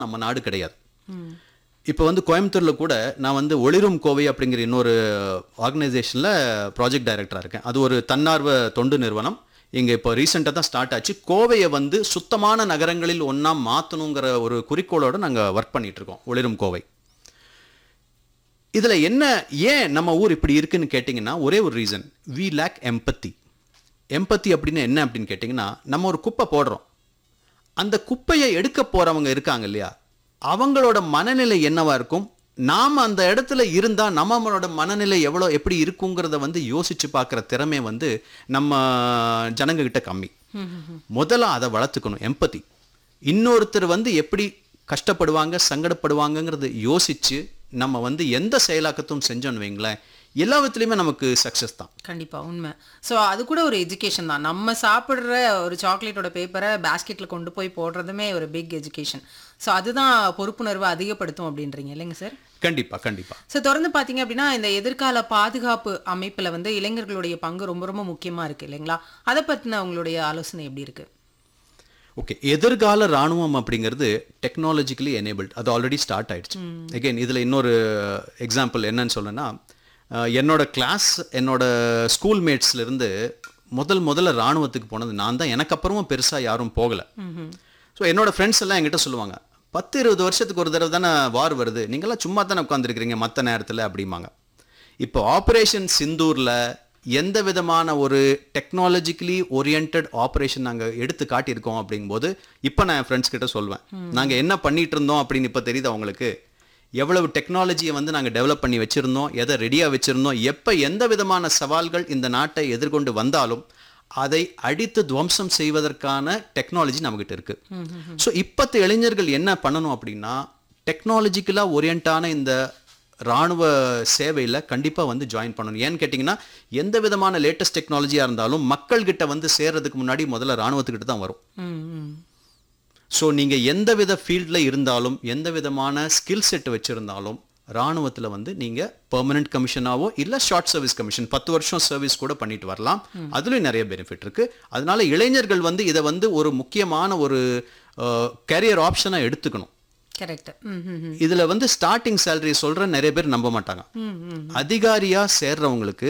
நம்ம நாடு கிடையாது இப்போ வந்து கோயம்புத்தூர்ல கூட நான் வந்து ஒளிரும் கோவை அப்படிங்கிற இன்னொரு ஆர்கனைசேஷன்ல ப்ராஜெக்ட் டைரக்டரா இருக்கேன் அது ஒரு தன்னார்வ தொண்டு நிறுவனம் இங்க இப்போ ரீசெண்டாக தான் ஸ்டார்ட் ஆச்சு கோவையை வந்து சுத்தமான நகரங்களில் ஒண்ணா மாற்றணுங்கிற ஒரு குறிக்கோளோட நாங்க ஒர்க் பண்ணிட்டு இருக்கோம் ஒளிரும் கோவை இதுல என்ன ஏன் நம்ம ஊர் இப்படி இருக்குன்னு கேட்டிங்கன்னா ஒரே ஒரு reason we lack empathy empathy அப்படின்னு என்ன அப்படின்னு கேட்டிங்கன்னா நம்ம ஒரு குப்பை போடுறோம் அந்த குப்பையை எடுக்க போறவங்க இருக்காங்க இல்லையா அவங்களோட மனநிலை என்னவா இருக்கும் நாம அந்த இடத்துல இருந்தா நம்மளோட மனநிலை எவ்வளோ எப்படி இருக்குங்கிறத வந்து யோசிச்சு பார்க்குற திறமை வந்து நம்ம ஜனங்க கிட்ட கம்மி முதல்ல அதை வளர்த்துக்கணும் எம்பத்தி இன்னொருத்தர் வந்து எப்படி கஷ்டப்படுவாங்க சங்கடப்படுவாங்கங்கிறத யோசிச்சு நம்ம வந்து எந்த செயலாக்கத்தும் செஞ்சோன்னு வைங்களேன் எல்லா விதத்துலையுமே நமக்கு சக்ஸஸ் தான் கண்டிப்பா உண்மை ஸோ அது கூட ஒரு எஜுகேஷன் தான் நம்ம சாப்பிடுற ஒரு சாக்லேட்டோட பேப்பரை பேஸ்கெட்ல கொண்டு போய் போடுறதுமே ஒரு பிக் எஜுகேஷன் ஸோ அதுதான் பொறுப்புணர்வை அதிகப்படுத்தும் அப்படின்றீங்க இல்லைங்க சார் கண்டிப்பா கண்டிப்பா ஸோ தொடர்ந்து பார்த்தீங்க அப்படின்னா இந்த எதிர்கால பாதுகாப்பு அமைப்பில் வந்து இளைஞர்களுடைய பங்கு ரொம்ப ரொம்ப முக்கியமா இருக்கு இல்லைங்களா அதை பற்றின உங்களுடைய ஆலோசனை எப்படி இருக்கு ஓகே எதிர்கால ராணுவம் அப்படிங்கிறது டெக்னாலஜிக்கலி எனேபிள்ட் அது ஆல்ரெடி ஸ்டார்ட் ஆயிடுச்சு அகைன் இதில் இன்னொரு எக்ஸாம்பிள் என்னன்னு சொல்லணும்னா அஹ், என்னோட கிளாஸ் என்னோட ஸ்கூல் இருந்து முதல் முதல்ல ராணுவத்துக்கு போனது நான் தான் எனக்கு அப்புறமும் பெருசாக யாரும் போகலை ஸோ என்னோட ஃப்ரெண்ட்ஸ் எல்லாம் என்கிட்ட சொல்லுவாங்க பத்து இருபது வருஷத்துக்கு ஒரு தடவை தானே வார் வருது நீங்களாம் சும்மா தானே உட்காந்துருக்கிறீங்க மற்ற நேரத்தில் அப்படிம்பாங்க இப்போ ஆப்ரேஷன் சிந்தூரில் எந்த விதமான ஒரு டெக்னாலஜிக்கலி ஓரியன்ட் ஆப்ரேஷன் நாங்கள் எடுத்து காட்டியிருக்கோம் அப்படிங்கும்போது இப்போ நான் என் ஃப்ரெண்ட்ஸ் கிட்ட சொல்வேன் நாங்கள் என்ன பண்ணிட்டு இருந்தோம் அப்படின்னு இப்போ தெரியுது அவங்களுக்கு எவ்வளவு டெக்னாலஜியை வந்து நாங்கள் டெவலப் பண்ணி வச்சுருந்தோம் எதை ரெடியாக வச்சுருந்தோம் எப்போ எந்த விதமான சவால்கள் இந்த நாட்டை எதிர்கொண்டு வந்தாலும் அதை அடித்து துவம்சம் செய்வதற்கான டெக்னாலஜி நம்மகிட்ட இருக்கு ஸோ இப்பத்து இளைஞர்கள் என்ன பண்ணணும் அப்படின்னா டெக்னாலஜிக்கலாக ஓரியண்டான இந்த ராணுவ சேவையில் கண்டிப்பாக வந்து ஜாயின் பண்ணணும் ஏன்னு கேட்டிங்கன்னா எந்த விதமான லேட்டஸ்ட் டெக்னாலஜியாக இருந்தாலும் மக்கள்கிட்ட வந்து சேர்றதுக்கு முன்னாடி முதல்ல ராணுவத்துக்கிட்ட தான் வரும் ம் ம் ஸோ நீங்கள் எந்த வித ஃபீல்டில் இருந்தாலும் எந்த விதமான ஸ்கில் செட் வச்சுருந்தாலும் ராணுவத்தில் வந்து நீங்கள் பெர்மனன்ட் கமிஷனாவோ இல்லை ஷார்ட் சர்வீஸ் கமிஷன் பத்து வருஷம் சர்வீஸ் கூட பண்ணிட்டு வரலாம் அதுலேயும் நிறைய பெனிஃபிட் இருக்கு அதனால இளைஞர்கள் வந்து இதை வந்து ஒரு முக்கியமான ஒரு கேரியர் ஆப்ஷனாக எடுத்துக்கணும் கரெக்ட் ம் ம் ம் இதுல வந்து ஸ்டார்டிங் சேலரி சொல்ற நிறைய பேர் நம்ப மாட்டாங்க ம் ம் அதிகாரியா சேர்றவங்களுக்கு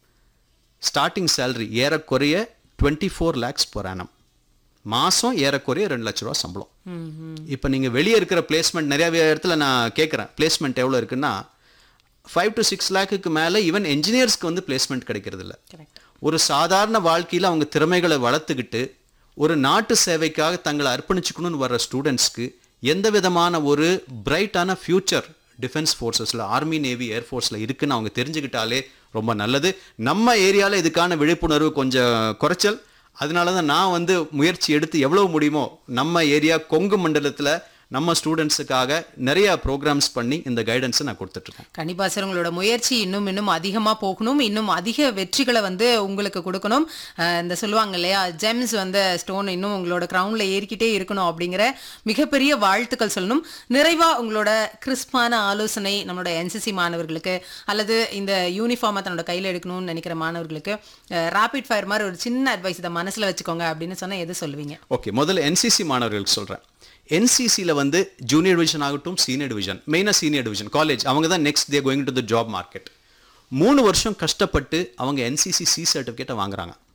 ஸ்டார்டிங் சேலரி ஏறக்குறைய twenty four lakhs per annum மாசம் ஏறக்குறைய ரெண்டு லட்ச ரூபா சம்பளம் ம் ம் இப்போ நீங்க வெளியே இருக்கிற பிளேஸ்மெண்ட் நிறைய இடத்துல நான் கேட்குறேன் பிளேஸ்மெண்ட் எவ்வளோ இருக்குன்னா ஃபைவ் டு சிக்ஸ் லேக்குக்கு மேலே ஈவன் என்ஜினியர்ஸ்க்கு வந்து பிளேஸ்மெண்ட் கிடைக்கிறது இல்ல கரெக்ட் ஒரு சாதாரண வாழ்க்கையில் அவங்க திறமைகளை வளர்த்துக்கிட்டு ஒரு நாட்டு சேவைக்காக தங்களை அர்ப்பணிச்சுக்கணும்னு வர்ற ஸ்டூடெண்ட்ஸ்க்கு எந்த விதமான ஒரு பிரைட்டான ஃபியூச்சர் டிஃபென்ஸ் ஃபோர்ஸஸில் ஆர்மி நேவி ஏர்ஃபோர்ஸில் இருக்குன்னு அவங்க தெரிஞ்சுக்கிட்டாலே ரொம்ப நல்லது நம்ம ஏரியாவில் இதுக்கான விழிப்புணர்வு கொஞ்சம் குறைச்சல் அதனால தான் நான் வந்து முயற்சி எடுத்து எவ்வளவு முடியுமோ நம்ம ஏரியா கொங்கு மண்டலத்தில் நம்ம ஸ்டூடெண்ட்ஸுக்காக நிறைய ப்ரோக்ராம்ஸ் பண்ணி இந்த கைடன்ஸை நான் கொடுத்துட்ருக்கேன் கண்டிப்பா சார் உங்களோட முயற்சி இன்னும் இன்னும் அதிகமா போகணும் இன்னும் அதிக வெற்றிகளை வந்து உங்களுக்கு கொடுக்கணும் அஹ் இந்த சொல்லுவாங்க இல்லையா ஜெம்ஸ் வந்து ஸ்டோன் இன்னும் உங்களோட கிரவுண்ட்ல ஏறிக்கிட்டே இருக்கணும் அப்படிங்கிற மிகப்பெரிய வாழ்த்துக்கள் சொல்லணும் நிறைவா உங்களோட கிறிஸ்பான ஆலோசனை நம்மளோட என்சிசி மாணவர்களுக்கு அல்லது இந்த யூனிஃபார்மை தன்னோட கையில எடுக்கணும்னு நினைக்கிற மாணவர்களுக்கு ரேபிட் ஃபயர் மாதிரி ஒரு சின்ன அட்வைஸ் இதை மனசுல வச்சுக்கோங்க அப்படின்னு சொன்னா எது சொல்லுவீங்க ஓகே முதல்ல என்சிசி மாணவர்களுக்கு சொல்கிறேன் என்சிசியில் வந்து ஜூனியர் டிவிஷன் ஆகட்டும் சீனியர் டிவிஷன் மெயினாக சீனியர் டிவிஷன் காலேஜ் அவங்க தான் next they going to the job market மூணு வருஷம் கஷ்டப்பட்டு அவங்க என்சிசி சி சர்டிஃபிகேட்டை வாங்குறாங்க